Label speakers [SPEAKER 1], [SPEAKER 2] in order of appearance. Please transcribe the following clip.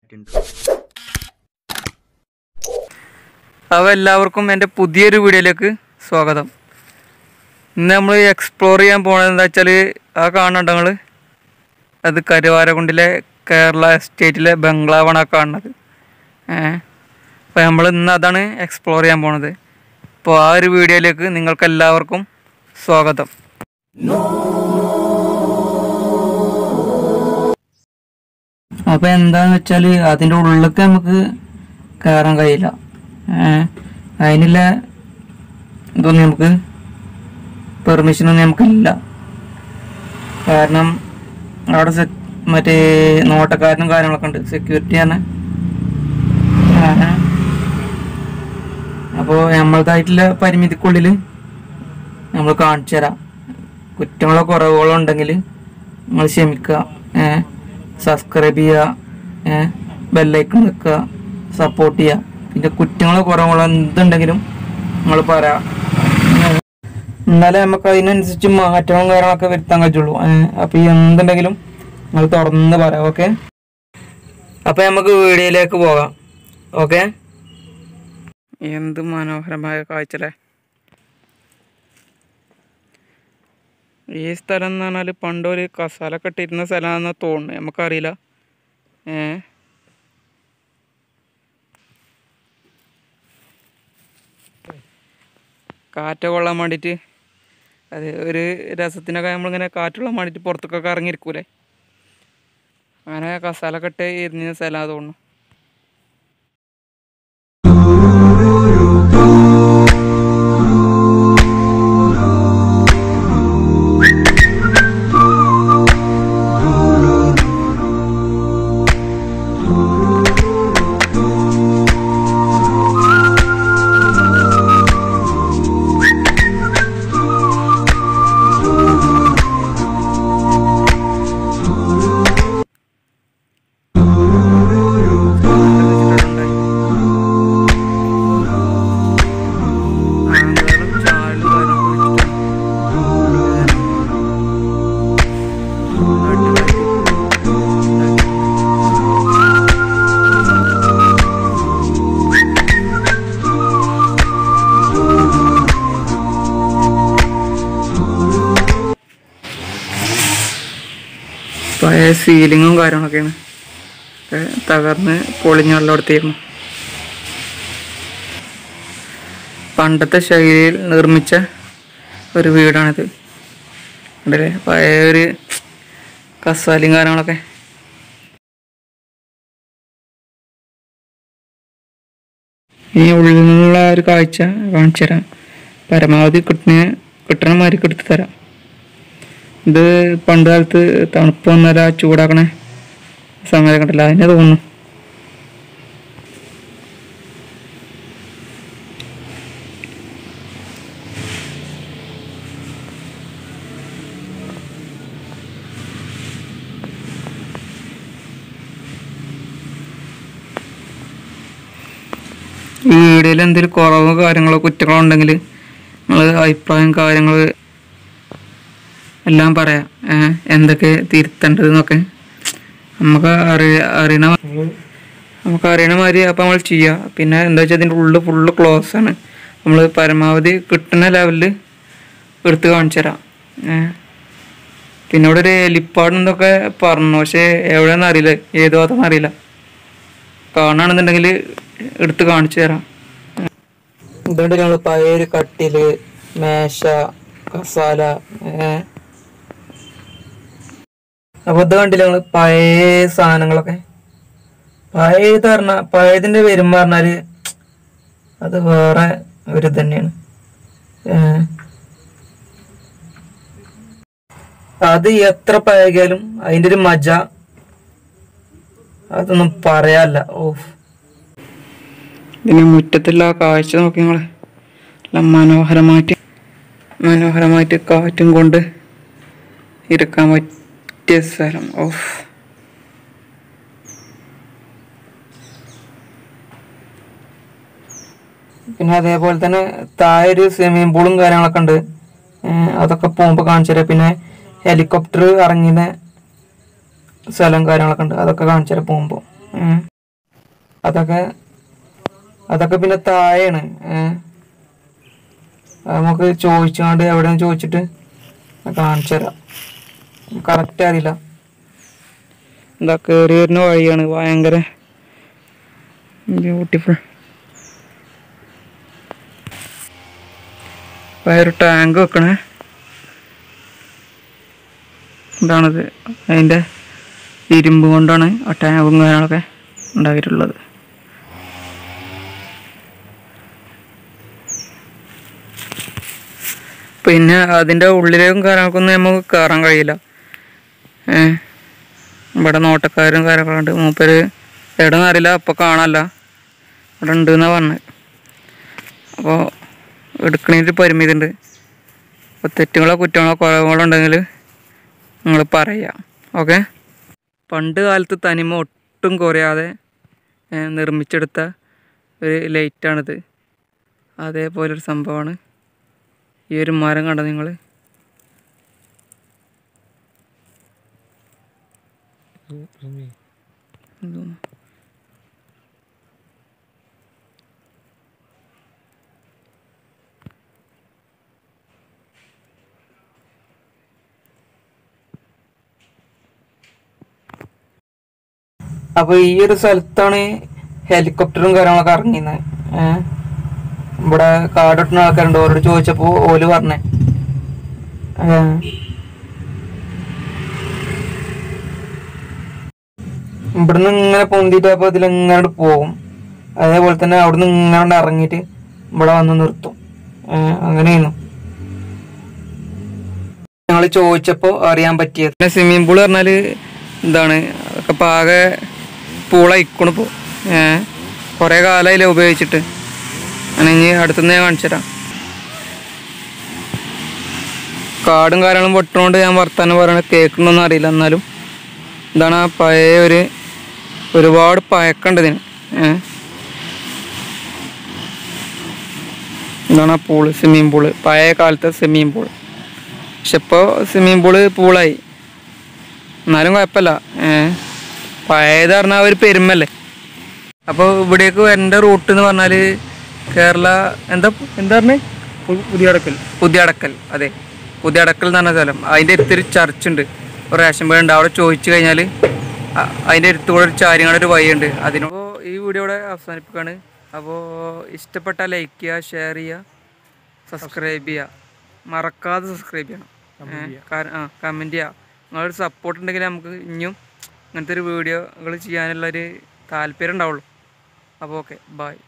[SPEAKER 1] അപ്പോൾ എല്ലാവർക്കും എൻ്റെ പുതിയൊരു വീഡിയോയിലേക്ക് സ്വാഗതം ഇന്ന് നമ്മൾ എക്സ്പ്ലോർ ചെയ്യാൻ പോണത് എന്താ വെച്ചാൽ ആ കാണുന്നുണ്ട് നിങ്ങൾ അത് കരുവാരക്കുണ്ടിലെ കേരള എസ്റ്റേറ്റിലെ ബംഗ്ലാവാണ് ആ കാണുന്നത് ഏഹ് അപ്പോൾ നമ്മൾ ഇന്ന് അതാണ് എക്സ്പ്ലോർ ചെയ്യാൻ പോണത് അപ്പോൾ ആ ഒരു വീഡിയോയിലേക്ക് നിങ്ങൾക്ക് എല്ലാവർക്കും സ്വാഗതം അപ്പോൾ എന്താന്ന് വെച്ചാൽ അതിൻ്റെ ഉള്ളിലേക്ക് നമുക്ക് കയറാൻ കഴിയില്ല ഏഹ് അതിനുള്ള ഇതൊന്നും നമുക്ക് പെർമിഷനൊന്നും നമുക്കില്ല കാരണം അവിടെ സെ മറ്റേ നോട്ടക്കാരനും കാര്യങ്ങളൊക്കെ ഉണ്ട് സെക്യൂരിറ്റി ആണ് അപ്പോൾ നമ്മളതായിട്ടുള്ള പരിമിതിക്കുള്ളിൽ നമ്മൾ കാണിച്ചു തരാം കുറ്റങ്ങളോ കുറവുകളോ ഉണ്ടെങ്കിൽ നിങ്ങൾ ക്ഷമിക്കുക ഏഹ് സബ്സ്ക്രൈബ് ചെയ്യുക ഏഹ് ബെല്ലൈക്കൺ നിൽക്കുക സപ്പോർട്ട് ചെയ്യുക പിന്നെ കുറ്റങ്ങളോ കുറവുകളോ എന്തുണ്ടെങ്കിലും നിങ്ങൾ പറയാം എന്നാലേ നമുക്ക് അതിനനുസരിച്ച് മാറ്റവും കാര്യങ്ങളൊക്കെ വരുത്താൻ കഴിയുള്ളൂ അപ്പോൾ ഈ എന്തുണ്ടെങ്കിലും നിങ്ങൾ തുറന്ന് പറയാം ഓക്കെ അപ്പോൾ നമുക്ക് വീഡിയോയിലേക്ക് പോകാം ഓക്കെ എന്ത് മനോഹരമായ കാഴ്ചല്ലേ ഈ സ്ഥലം എന്ന് പറഞ്ഞാൽ പണ്ട് ഒരു കസാല കെട്ടിയിരുന്ന സ്ഥലമാണെന്ന് തോന്നുന്നു നമുക്കറിയില്ല ഏ കാറ്റ് കൊള്ളാൻ വേണ്ടിയിട്ട് അത് ഒരു രസത്തിനൊക്കെ നമ്മളിങ്ങനെ കാറ്റ് കൊള്ളാൻ വേണ്ടിയിട്ട് പുറത്തേക്കൊക്കെ ഇറങ്ങിയിരിക്കൂലേ അങ്ങനെ കസാല കെട്ട് ഇരുന്ന സ്ഥലമാണ് തോന്നുന്നു പഴയ സീലിങ്ങും കാര്യങ്ങളൊക്കെയാണ് ഒക്കെ തകർന്ന് പൊളിഞ്ഞ് വെള്ളമെടുത്തിരുന്നു പണ്ടത്തെ ശൈലിയിൽ നിർമ്മിച്ച ഒരു വീടാണിത് കണ്ടില്ലേ പഴയ ഒരു കസാലയും കാര്യങ്ങളൊക്കെ ഇനി ഉള്ളിൽ നിന്നുള്ള ഒരു കാഴ്ച കാണിച്ചു തരാം പരമാവധി കിട്ടുന്ന കിട്ടണ മാതിരി എടുത്ത് തരാം ഇത് പണ്ട് കാലത്ത് തണുപ്പ് വന്നാൽ ആ ചൂടാക്കണ സമയം കണ്ടില്ല അതിനെ തോന്നുന്നു ഈ വീഡിയോയിൽ എന്തെങ്കിലും കുറവോ കാര്യങ്ങളോ കുറ്റങ്ങളോ ഉണ്ടെങ്കിൽ നിങ്ങൾ അഭിപ്രായം കാര്യങ്ങൾ എല്ലാം പറയാം ഏഹ് എന്തൊക്കെ തിരുത്തേണ്ടതെന്നൊക്കെ നമുക്ക് അറിയ അറിയണ നമുക്ക് അറിയണ മാതിരി അപ്പം നമ്മൾ ചെയ്യുക പിന്നെ എന്താ വെച്ചാൽ ഇതിൻ്റെ ഉള്ളിൽ ഫുള്ള് ക്ലോസ് ആണ് നമ്മൾ പരമാവധി കിട്ടുന്ന ലെവലിൽ എടുത്ത് കാണിച്ചു തരാം ഏഹ് പിന്നെ ഇവിടെ ഒരു എലിപ്പാട് എന്നൊക്കെ പറഞ്ഞു പക്ഷേ എവിടെയാണെന്ന് അറിയില്ല ഏത് ഭാഗത്താണെന്ന് അറിയില്ല കാണുകയാണെന്നുണ്ടെങ്കിൽ എടുത്ത് കാണിച്ചു തരാം ഇതുകൊണ്ട് ഞങ്ങൾ പഴയ ഒരു കട്ടില് മേശ കസാല ഏഹ് അപ്പൊ ഇത് കണ്ടില്ല ഞങ്ങള് പഴയ സാധനങ്ങളൊക്കെ പഴയത് പറഞ്ഞ പഴയതിന്റെ വരുമ്പോ പറഞ്ഞാല് അത് വേറെ ഒരു ഇത് തന്നെയാണ് ഏഹ്. അത് എത്ര പഴകിയാലും അതിന്റെ ഒരു മജ അതൊന്നും പറയാല്ല ഓ ഇതിന് മുറ്റത്തുള്ള ആ കാഴ്ച നോക്കി നിങ്ങള് നല്ല മനോഹരമായിട്ട് മനോഹരമായിട്ട് കാറ്റും കൊണ്ട് ഇരിക്കാൻ പറ്റിയ സ്ഥലം ഓഫ് പിന്നെ അതേപോലെ തന്നെ താഴെ ഒരു സ്വിമ്മിംഗ് പൂളും കാര്യങ്ങളൊക്കെ ഉണ്ട് ഏഹ് അതൊക്കെ പോകുമ്പോൾ കാണിച്ചു തരാം പിന്നെ ഹെലികോപ്റ്റർ ഇറങ്ങിയ സ്ഥലം കാര്യങ്ങളൊക്കെ ഉണ്ട് അതൊക്കെ കാണിച്ചു തരാം പോകുമ്പോൾ അതൊക്കെ അതൊക്കെ പിന്നെ താഴെയാണ് ഏഹ് അത് നമുക്ക് ചോദിച്ചാണ്ട് എവിടെയെന്ന് ചോദിച്ചിട്ട് കാണിച്ചു തരാം കറക്റ്റ് അറിയില്ല എന്താ കയറി വരുന്ന വഴിയാണ് ഭയങ്കര ബ്യൂട്ടിഫുൾ ഒരു ടാങ്ക് വെക്കണേ ഇതാണത് അതിൻ്റെ ഇരുമ്പ് കൊണ്ടാണ് ആ ടാങ്കും കാര്യങ്ങളൊക്കെ ഉണ്ടാക്കിയിട്ടുള്ളത് പിന്നെ അതിൻ്റെ ഉള്ളിലേക്കും കാര്യങ്ങൾക്കൊന്നും നമുക്ക് കയറാൻ കഴിയില്ല ഏ ഇവിടെ നോട്ടക്കാരും കാര്യങ്ങളുണ്ട് മൂപ്പര് എവിടെ അറിയില്ല അപ്പോൾ കാണാനല്ല ഇവിടെ ഉണ്ട് എന്നാണ് പറഞ്ഞത് അപ്പോൾ എടുക്കണതിന് പരിമിതി ഉണ്ട് അപ്പോൾ തെറ്റുകളോ കുറ്റങ്ങളോ കുറവുകളോ ഉണ്ടെങ്കിൽ നിങ്ങൾ പറയുക ഓക്കെ പണ്ട് കാലത്ത് തനിമ ഒട്ടും കുറയാതെ ഏ, നിർമ്മിച്ചെടുത്ത ഒരു ലൈറ്റാണിത് അതേപോലൊരു സംഭവമാണ് ഈ ഒരു മരം കണ്ട നിങ്ങൾ അപ്പൊ ഈ ഒരു സ്ഥലത്താണ് ഹെലികോപ്റ്ററും കാര്യങ്ങളൊക്കെ ഇറങ്ങിയിരുന്നത് ഏഹ് ഇവിടെ കാടൊട്ടുന്ന ആൾക്കാരുണ്ട് ഓരോട് ചോദിച്ചപ്പോ ഓല് പറഞ്ഞേ ഏഹ് ഇവിടുന്ന് ഇങ്ങനെ പൊന്തിയിട്ട് അപ്പൊ ഇതിലിങ്ങനെ പോകും അതേപോലെ തന്നെ അവിടുന്ന് ഇങ്ങനെ ഇറങ്ങിയിട്ട് ഇവിടെ വന്ന് നിർത്തും ഏഹ് അങ്ങനെയായിരുന്നു ഞങ്ങൾ ചോദിച്ചപ്പോൾ അറിയാൻ പറ്റിയത് പിന്നെ സ്വിമ്മിംഗ് പൂൾ പറഞ്ഞാൽ എന്താണ് അതൊക്കെ പാകെ പൂളയിക്കണു ഇപ്പോൾ ഏഹ് കുറേ കാലമായില്ലേ ഉപയോഗിച്ചിട്ട് ഞാൻ ഇനി അടുത്തുനിന്ന് ഞാൻ കാണിച്ചു തരാം കാടും കാര്യങ്ങളും പൊട്ടുകൊണ്ട് ഞാൻ വർത്താനം പറയണ കേൾക്കണമെന്നൊന്നും അറിയില്ല എന്നാലും എന്താണ് ആ പഴയ ഒരു ഒരുപാട് പഴക്കമുണ്ട് ഇതിന് ഏഹ് എന്താണ് ആ പൂള് സ്വിമ്മിങ് പൂള് പഴയ കാലത്തെ സ്വിമ്മിങ് പൂള് പക്ഷെ ഇപ്പോൾ സ്വിമ്മിങ് പൂള് പൂളായി എന്നാലും കുഴപ്പമില്ല ഏഹ് പഴയത് പറഞ്ഞാൽ ഒരു പെരുമല്ലേ അപ്പോൾ ഇവിടേക്ക് വരേണ്ട റൂട്ട് എന്ന് പറഞ്ഞാൽ കേരള എന്താ എന്താ പറഞ്ഞേ പുതിയ അടക്കൽ പുതിയ അടക്കൽ അതെ പുതിയ അടക്കൽ എന്ന് പറഞ്ഞ സ്ഥലം അതിൻ്റെ അടുത്തൊരു ചർച്ച് ഉണ്ട് ഒരു റേഷൻ പേ ഉണ്ട് അവിടെ ചോദിച്ചു കഴിഞ്ഞാൽ അതിൻ്റെ അടുത്ത് കൂടെ ഒരു ചാരിങ്ങളുടെ ഒരു വഴിയുണ്ട് അതിനപ്പോൾ ഈ വീഡിയോ ഇവിടെ അവസാനിപ്പിക്കുകയാണ് അപ്പോൾ ഇഷ്ടപ്പെട്ട ലൈക്ക് ചെയ്യുക ഷെയർ ചെയ്യുക സബ്സ്ക്രൈബ് ചെയ്യുക മറക്കാതെ സബ്സ്ക്രൈബ് ചെയ്യണം ഏ, കാര- ആ കമൻറ്റ് ചെയ്യുക നിങ്ങളൊരു സപ്പോർട്ട് ഉണ്ടെങ്കിൽ നമുക്ക് ഇനിയും ഇങ്ങനത്തെ ഒരു വീഡിയോകൾ ചെയ്യാനുള്ളൊരു താല്പര്യം ഉണ്ടാവുള്ളൂ അപ്പോൾ ഓക്കെ ബായ്